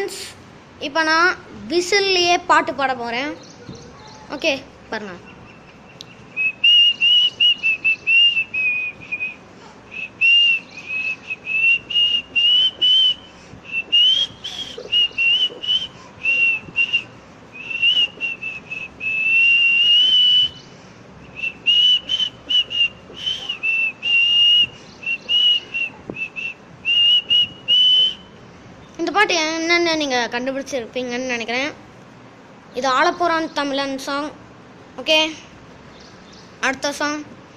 friends இப்போ நான் விசில்லையே பாட்டு பாட போகிறேன் ஓகே பாருங்க இந்த பாட்டு என்னென்னு நீங்கள் கண்டுபிடிச்சிருப்பீங்கன்னு நினைக்கிறேன் இது ஆலப்புறான் தமிழன் சாங் ஓகே அடுத்த சாங்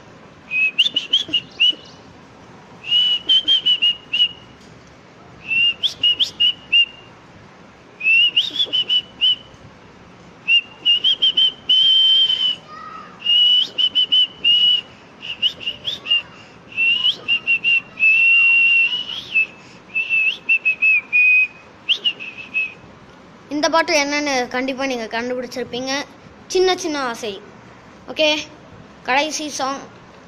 இந்த பாட்டு என்னன்னு கண்டிப்பாக நீங்கள் கண்டுபிடிச்சிருப்பீங்க சின்ன சின்ன ஆசை ஓகே கடைசி சாங்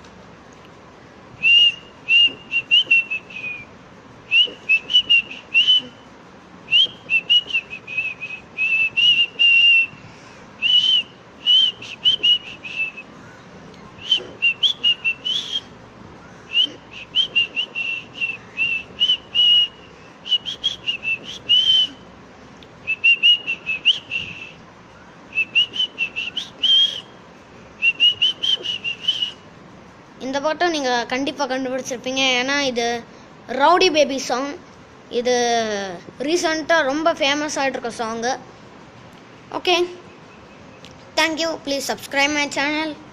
இந்த பாட்டும் நீங்கள் கண்டிப்பாக கண்டுபிடிச்சிருப்பீங்க ஏன்னா இது ரவுடி பேபி சாங் இது ரீசண்டாக ரொம்ப ஃபேமஸ் ஆகிட்டு இருக்க song okay thank you please subscribe my channel